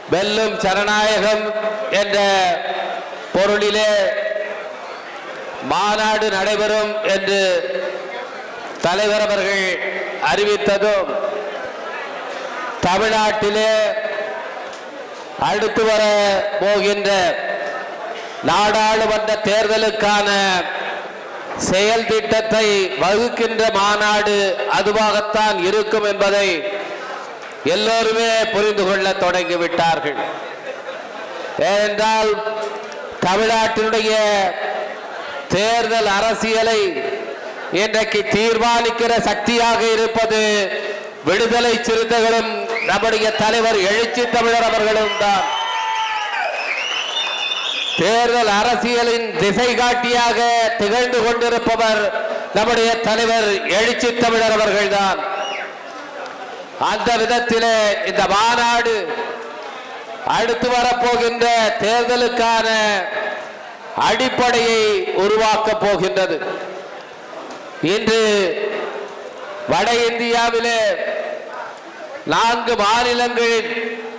வெல்லும் ஜனநாயகம் என்ற பொருளிலே மாநாடு நடைபெறும் என்று தலைவர் அவர்கள் அறிவித்ததும் தமிழ்நாட்டிலே அடுத்து வர போகின்ற நாடாளுமன்ற தேர்தலுக்கான செயல் திட்டத்தை வகுக்கின்ற மாநாடு அதுவாகத்தான் இருக்கும் என்பதை எல்லோருமே புரிந்து கொள்ள தொடங்கிவிட்டார்கள் ஏனென்றால் தமிழ்நாட்டினுடைய தேர்தல் அரசியலை இன்றைக்கு தீர்மானிக்கிற சக்தியாக இருப்பது விடுதலை சிறுத்தைகளும் நம்முடைய தலைவர் எழுச்சி தமிழர் அவர்களும் தான் தேர்தல் அரசியலின் திசை காட்டியாக திகழ்ந்து கொண்டிருப்பவர் நம்முடைய தலைவர் எழுச்சி தமிழர் அவர்கள்தான் அந்த விதத்திலே இந்த மாநாடு அடுத்து வரப்போகின்ற தேர்தலுக்கான அடிப்படையை உருவாக்கப் போகின்றது இன்று வட இந்தியாவிலே நான்கு மாநிலங்களில்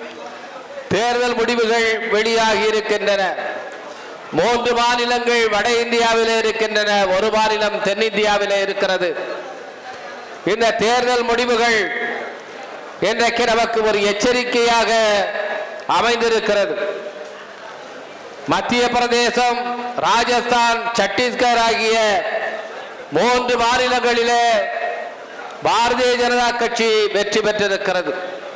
தேர்தல் முடிவுகள் வெளியாகி இருக்கின்றன மூன்று மாநிலங்கள் வட இந்தியாவிலே இருக்கின்றன ஒரு மாநிலம் தென்னிந்தியாவிலே இருக்கிறது இந்த தேர்தல் முடிவுகள் இன்றைக்கு நமக்கு ஒரு எச்சரிக்கையாக அமைந்திருக்கிறது மத்திய பிரதேசம் ராஜஸ்தான் சத்தீஸ்கர் ஆகிய மூன்று மாநிலங்களிலே பாரதிய ஜனதா கட்சி வெற்றி பெற்றிருக்கிறது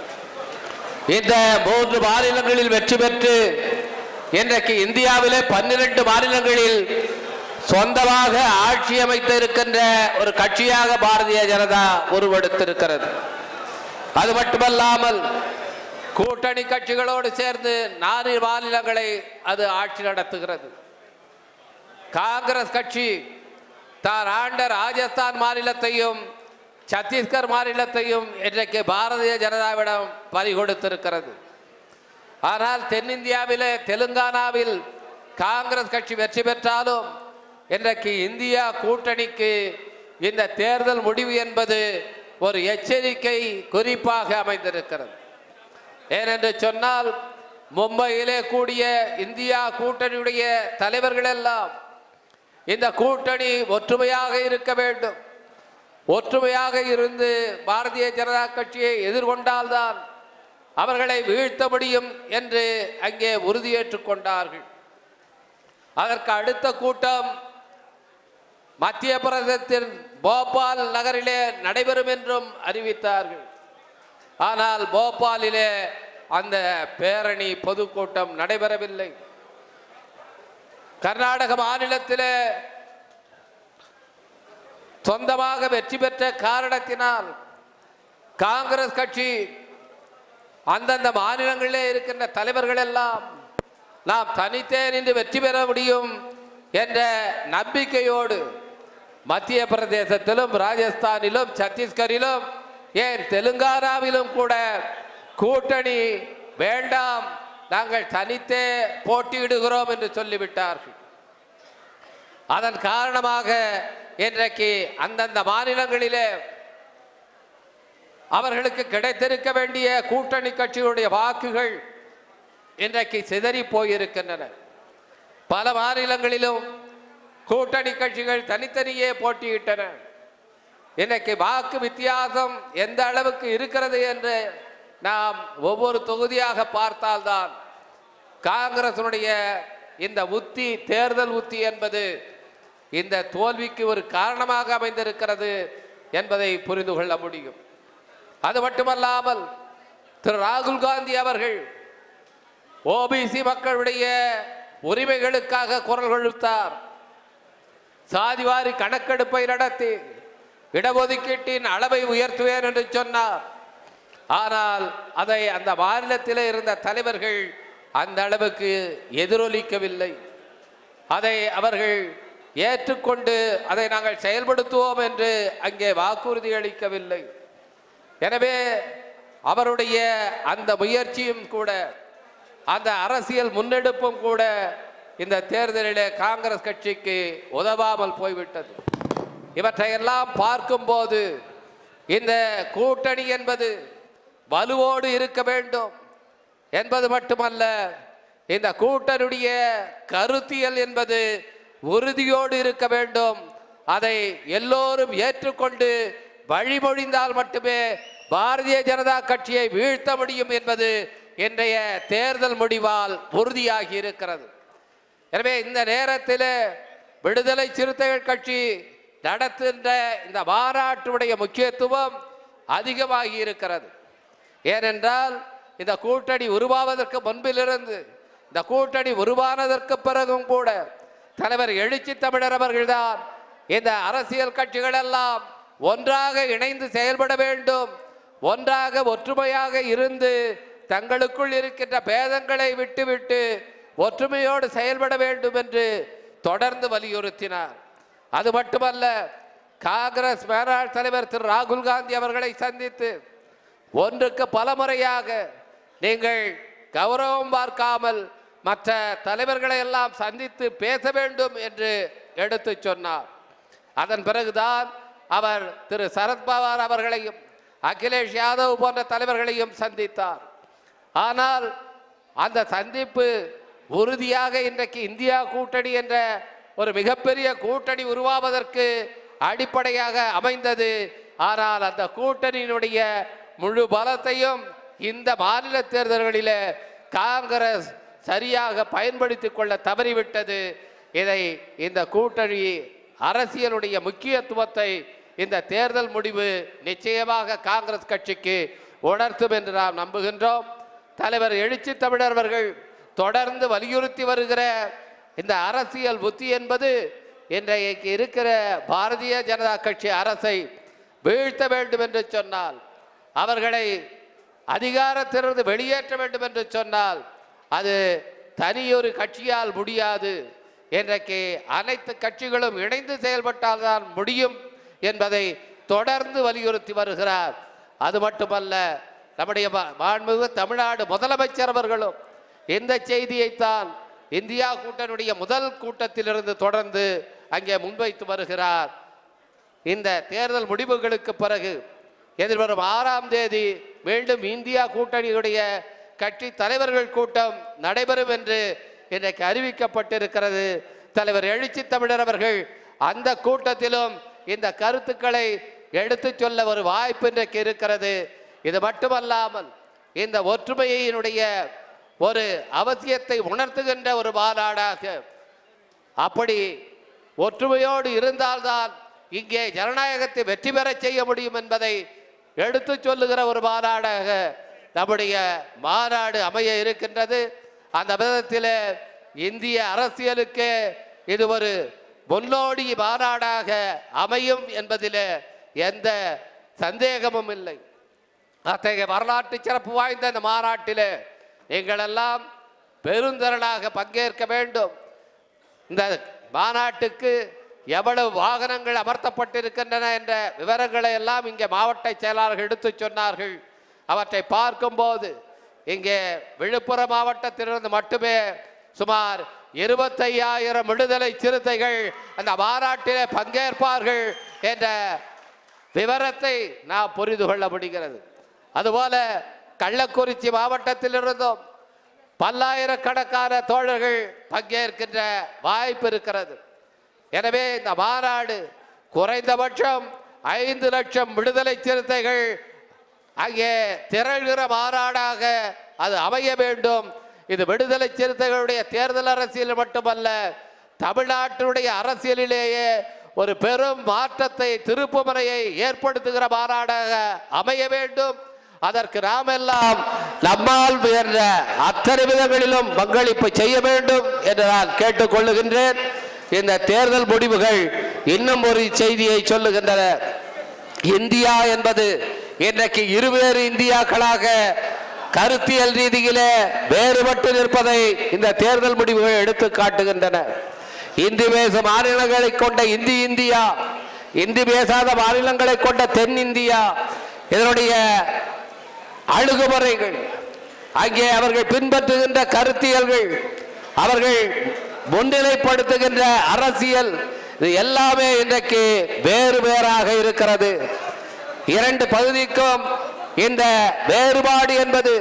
இந்த மூன்று மாநிலங்களில் வெற்றி பெற்று இன்றைக்கு இந்தியாவிலே பன்னிரண்டு மாநிலங்களில் சொந்தமாக ஆட்சி அமைத்து இருக்கின்ற ஒரு கட்சியாக பாரதிய ஜனதா உருவெடுத்திருக்கிறது அது மட்டுமல்லாமல் கூட்டணி கட்சிகளோடு சேர்ந்து நான்கு மாநிலங்களை அது ஆட்சி நடத்துகிறது காங்கிரஸ் கட்சி தான் ஆண்ட ராஜஸ்தான் மாநிலத்தையும் சத்தீஸ்கர் மாநிலத்தையும் இன்றைக்கு பாரதிய ஜனதாவிடம் பறிகொடுத்திருக்கிறது ஆனால் தென்னிந்தியாவிலே தெலுங்கானாவில் காங்கிரஸ் கட்சி வெற்றி பெற்றாலும் இன்றைக்கு இந்தியா கூட்டணிக்கு இந்த தேர்தல் முடிவு என்பது ஒரு எச்சரிக்கை குறிப்பாக அமைந்திருக்கிறது ஏனென்று சொன்னால் மும்பையிலே கூடிய இந்தியா கூட்டணியுடைய தலைவர்கள் எல்லாம் இந்த கூட்டணி ஒற்றுமையாக இருக்க வேண்டும் ஒற்றுமையாக இருந்து பாரதிய ஜனதா கட்சியை எதிர்கொண்டால்தான் அவர்களை வீழ்த்த முடியும் என்று அங்கே உறுதியேற்றுக் கொண்டார்கள் அதற்கு அடுத்த கூட்டம் மத்திய பிரதேசத்தின் போபால் நகரிலே நடைபெறும் என்றும் அறிவித்தார்கள் ஆனால் போபாலிலே அந்த பேரணி பொதுக்கூட்டம் நடைபெறவில்லை கர்நாடக மாநிலத்திலே சொந்தமாக வெற்றி பெற்ற காரணத்தினால் காங்கிரஸ் கட்சி அந்தந்த மாநிலங்களிலே இருக்கின்ற தலைவர்கள் எல்லாம் நாம் தனித்தே நின்று வெற்றி பெற முடியும் என்ற நம்பிக்கையோடு மத்திய பிரதேசத்திலும் ராஜஸ்தானிலும் சத்தீஸ்கரிலும் ஏன் தெலுங்கானாவிலும் கூட கூட்டணி வேண்டாம் நாங்கள் தனித்தே போட்டியிடுகிறோம் என்று சொல்லிவிட்டார்கள் அதன் காரணமாக இன்றைக்கு அந்தந்த மாநிலங்களிலே அவர்களுக்கு கிடைத்திருக்க வேண்டிய கூட்டணி கட்சிகளுடைய வாக்குகள் இன்றைக்கு சிதறி போயிருக்கின்றன பல மாநிலங்களிலும் கூட்டணி கட்சிகள் தனித்தனியே போட்டியிட்டன இன்றைக்கு வாக்கு வித்தியாசம் எந்த அளவுக்கு இருக்கிறது என்று நாம் ஒவ்வொரு தொகுதியாக பார்த்தால்தான் காங்கிரசினுடைய இந்த உத்தி தேர்தல் உத்தி என்பது இந்த தோல்விக்கு ஒரு காரணமாக அமைந்திருக்கிறது என்பதை புரிந்து கொள்ள முடியும் அது மட்டுமல்லாமல் திரு ராகுல் காந்தி அவர்கள் ஓபிசி மக்களுடைய உரிமைகளுக்காக குரல் கொடுத்தார் சாதிவாரி கணக்கெடுப்பை நடத்தி இடஒதுக்கீட்டின் அளவை உயர்த்துவேன் என்று சொன்னார் ஆனால் அதை அந்த மாநிலத்திலே இருந்த தலைவர்கள் அந்த அளவுக்கு எதிரொலிக்கவில்லை அதை அவர்கள் ஏற்றுக்கொண்டு அதை நாங்கள் செயல்படுத்துவோம் என்று அங்கே வாக்குறுதி அளிக்கவில்லை எனவே அவருடைய அந்த முயற்சியும் கூட அந்த அரசியல் முன்னெடுப்பும் கூட இந்த தேர்தலிலே காங்கிரஸ் கட்சிக்கு உதவாமல் போய்விட்டது இவற்றையெல்லாம் பார்க்கும்போது இந்த கூட்டணி என்பது வலுவோடு இருக்க வேண்டும் என்பது மட்டுமல்ல இந்த கூட்டருடைய கருத்தியல் என்பது உறுதியோடு இருக்க வேண்டும் அதை எல்லோரும் ஏற்றுக்கொண்டு வழிமொழிந்தால் மட்டுமே பாரதிய ஜனதா கட்சியை வீழ்த்த முடியும் என்பது இன்றைய தேர்தல் முடிவால் உறுதியாகி இருக்கிறது எனவே இந்த நேரத்தில் விடுதலை சிறுத்தைகள் கட்சி நடத்துகின்ற இந்த மாநாட்டுடைய முக்கியத்துவம் அதிகமாகி இருக்கிறது ஏனென்றால் இந்த கூட்டணி உருவாவதற்கு முன்பிலிருந்து இந்த கூட்டணி உருவானதற்கு பிறகும் கூட தலைவர் எழுச்சி தமிழர் அவர்கள்தான் இந்த அரசியல் கட்சிகள் எல்லாம் ஒன்றாக இணைந்து செயல்பட வேண்டும் ஒன்றாக ஒற்றுமையாக இருந்து தங்களுக்குள் இருக்கின்ற பேதங்களை விட்டுவிட்டு ஒற்றுமையோடு செயல்பட வேண்டும் என்று தொடர்ந்து வலியுறுத்தினார் அது மட்டுமல்ல காங்கிரஸ் மேலாள் தலைவர் திரு ராகுல் காந்தி அவர்களை சந்தித்து ஒன்றுக்கு பல முறையாக நீங்கள் கௌரவம் பார்க்காமல் மற்ற தலைவர்களை எல்லாம் சந்தித்து பேச வேண்டும் என்று எடுத்து சொன்னார் அதன் பிறகுதான் அவர் திரு சரத்பவார் அவர்களையும் அகிலேஷ் யாதவ் போன்ற தலைவர்களையும் சந்தித்தார் ஆனால் அந்த சந்திப்பு உறுதியாக இன்றைக்கு இந்தியா கூட்டணி என்ற ஒரு மிகப்பெரிய கூட்டணி உருவாவதற்கு அடிப்படையாக அமைந்தது ஆனால் அந்த கூட்டணியினுடைய முழு பலத்தையும் இந்த மாநில தேர்தல்களில் காங்கிரஸ் சரியாக பயன்படுத்தி கொள்ள தவறிவிட்டது இதை இந்த கூட்டணி அரசியலுடைய முக்கியத்துவத்தை இந்த தேர்தல் முடிவு நிச்சயமாக காங்கிரஸ் கட்சிக்கு உணர்த்தும் என்று நாம் நம்புகின்றோம் தலைவர் எழுச்சி தமிழர் அவர்கள் தொடர்ந்து வலியுறுத்தி வருகிற இந்த அரசியல் புத்தி என்பது இன்றைக்கு இருக்கிற பாரதிய ஜனதா கட்சி அரசை வீழ்த்த வேண்டும் என்று சொன்னால் அவர்களை அதிகாரத்திலிருந்து வெளியேற்ற வேண்டும் என்று சொன்னால் அது தனியொரு கட்சியால் முடியாது இன்றைக்கு அனைத்து கட்சிகளும் இணைந்து செயல்பட்டால்தான் முடியும் என்பதை தொடர்ந்து வலியுறுத்தி வருகிறார் அது மட்டுமல்ல நம்முடைய மா- மாண்புமிகு தமிழ்நாடு முதலமைச்சர் அவர்களும் இந்த செய்தியைத்தான் இந்தியா கூட்டணியுடைய முதல் கூட்டத்திலிருந்து தொடர்ந்து அங்கே முன்வைத்து வருகிறார் இந்த தேர்தல் முடிவுகளுக்கு பிறகு எதிர்வரும் ஆறாம் தேதி மீண்டும் இந்தியா கூட்டணியுடைய கட்சி தலைவர்கள் கூட்டம் நடைபெறும் என்று இன்றைக்கு அறிவிக்கப்பட்டிருக்கிறது தலைவர் எழுச்சி தமிழர் அவர்கள் அந்த கூட்டத்திலும் இந்த கருத்துக்களை எடுத்துச் சொல்ல ஒரு வாய்ப்பு இன்றைக்கு இருக்கிறது இது மட்டுமல்லாமல் இந்த ஒற்றுமையினுடைய ஒரு அவசியத்தை உணர்த்துகின்ற ஒரு மாநாடாக அப்படி ஒற்றுமையோடு இருந்தால்தான் இங்கே ஜனநாயகத்தை வெற்றி பெறச் செய்ய முடியும் என்பதை எடுத்து சொல்லுகிற ஒரு மாநாடாக நம்முடைய மாநாடு அமைய இருக்கின்றது அந்த விதத்தில் இந்திய அரசியலுக்கு இது ஒரு முன்னோடி மாநாடாக அமையும் என்பதில் எந்த சந்தேகமும் இல்லை அத்தகைய வரலாற்று சிறப்பு வாய்ந்த இந்த மாநாட்டில் எங்களெல்லாம் பெருந்திரளாக பங்கேற்க வேண்டும் இந்த மாநாட்டுக்கு எவ்வளவு வாகனங்கள் அமர்த்தப்பட்டிருக்கின்றன என்ற விவரங்களை எல்லாம் இங்கே மாவட்ட செயலாளர்கள் எடுத்துச் சொன்னார்கள் அவற்றை பார்க்கும்போது இங்கே விழுப்புரம் மாவட்டத்திலிருந்து மட்டுமே சுமார் இருபத்தையாயிரம் விடுதலை சிறுத்தைகள் அந்த மாநாட்டிலே பங்கேற்பார்கள் என்ற விவரத்தை நாம் புரிந்து கொள்ள முடிகிறது அதுபோல கள்ளக்குறிச்சி மாவட்டத்திலிருந்தும் பல்லாயிரக்கணக்கான தோழர்கள் பங்கேற்கின்ற வாய்ப்பு இருக்கிறது எனவே இந்த மாநாடு குறைந்தபட்சம் ஐந்து லட்சம் விடுதலை சிறுத்தைகள் அங்கே திரள்கிற மாநாடாக அது அமைய வேண்டும் இது விடுதலை சிறுத்தைகளுடைய தேர்தல் அரசியல் மட்டுமல்ல தமிழ்நாட்டினுடைய அரசியலிலேயே ஒரு பெரும் மாற்றத்தை திருப்புமுனையை ஏற்படுத்துகிற மாநாடாக அமைய வேண்டும் அதற்கு நாம் எல்லாம் நம்மால் முயன்ற அத்தனை விதங்களிலும் பங்களிப்பு செய்ய வேண்டும் என்று நான் கேட்டுக்கொள்ளுகின்றேன் இந்த தேர்தல் முடிவுகள் இன்னும் ஒரு செய்தியை சொல்லுகின்றன இந்தியா என்பது இன்றைக்கு இருவேறு இந்தியாக்களாக கருத்தியல் ரீதியிலே வேறுபட்டு நிற்பதை இந்த தேர்தல் முடிவுகள் எடுத்து காட்டுகின்றன இந்தி பேச மாநிலங்களை கொண்ட இந்தி இந்தியா இந்தி பேசாத மாநிலங்களை கொண்ட தென் இந்தியா இதனுடைய அணுகுமுறைகள் அங்கே அவர்கள் பின்பற்றுகின்ற கருத்தியல்கள் அவர்கள் முன்னிலைப்படுத்துகின்ற அரசியல் இது எல்லாமே இன்றைக்கு வேறு வேறாக இருக்கிறது இரண்டு பகுதிக்கும் இந்த வேறுபாடு என்பது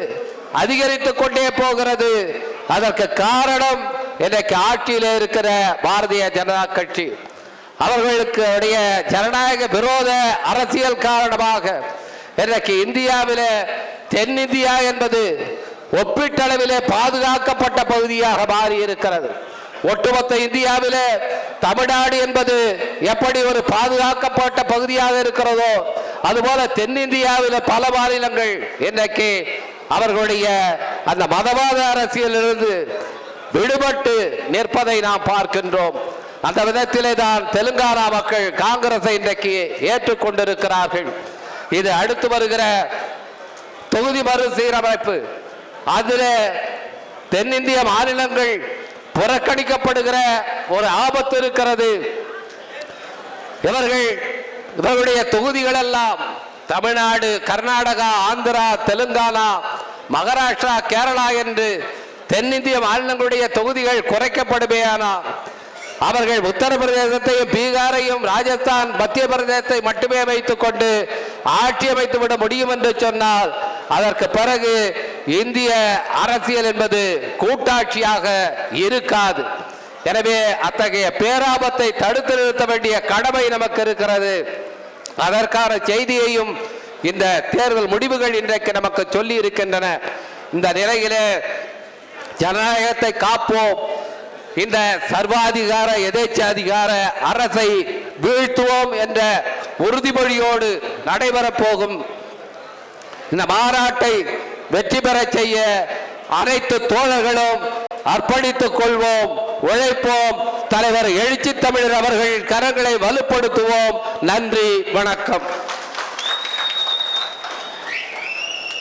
அதிகரித்துக் கொண்டே போகிறது அதற்கு காரணம் இன்றைக்கு ஆட்சியில் இருக்கிற பாரதிய ஜனதா கட்சி அவர்களுக்கு உடைய ஜனநாயக விரோத அரசியல் காரணமாக இன்றைக்கு இந்தியாவிலே தென்னிந்தியா என்பது ஒப்பீட்டளவிலே பாதுகாக்கப்பட்ட பகுதியாக மாறி இருக்கிறது ஒட்டுமொத்த இந்தியாவிலே தமிழ்நாடு என்பது எப்படி ஒரு பாதுகாக்கப்பட்ட பகுதியாக இருக்கிறதோ அதுபோல தென்னிந்தியாவிலே பல மாநிலங்கள் இன்றைக்கு அவர்களுடைய அந்த மதவாத அரசியலிருந்து விடுபட்டு நிற்பதை நாம் பார்க்கின்றோம் அந்த விதத்திலே தான் தெலுங்கானா மக்கள் காங்கிரஸை இன்றைக்கு ஏற்றுக்கொண்டிருக்கிறார்கள் இது அடுத்து வருகிற தொகுதி மறுசீரமைப்பு அதில் தென்னிந்திய மாநிலங்கள் புறக்கணிக்கப்படுகிற ஒரு ஆபத்து இருக்கிறது இவர்கள் இவர்களுடைய தொகுதிகள் எல்லாம் தமிழ்நாடு கர்நாடகா ஆந்திரா தெலுங்கானா மகாராஷ்டிரா கேரளா என்று தென்னிந்திய மாநிலங்களுடைய தொகுதிகள் குறைக்கப்படுமேயானால் அவர்கள் உத்தரப்பிரதேசத்தையும் பீகாரையும் ராஜஸ்தான் மத்திய பிரதேசத்தை மட்டுமே வைத்துக் கொண்டு ஆட்சி அமைத்து விட முடியும் என்று சொன்னால் அதற்கு பிறகு இந்திய அரசியல் என்பது கூட்டாட்சியாக இருக்காது எனவே அத்தகைய பேராபத்தை தடுத்து நிறுத்த வேண்டிய கடமை நமக்கு இருக்கிறது அதற்கான செய்தியையும் இந்த தேர்தல் முடிவுகள் இன்றைக்கு நமக்கு சொல்லி இருக்கின்றன இந்த நிலையிலே ஜனநாயகத்தை காப்போம் இந்த சர்வாதிகார எதேச்சாதிகார அரசை வீழ்த்துவோம் என்ற உறுதிமொழியோடு நடைபெறப் போகும் இந்த மாநாட்டை வெற்றி பெறச் செய்ய அனைத்து தோழர்களும் அர்ப்பணித்துக் கொள்வோம் உழைப்போம் தலைவர் எழுச்சி தமிழர் அவர்கள் கரங்களை வலுப்படுத்துவோம் நன்றி வணக்கம்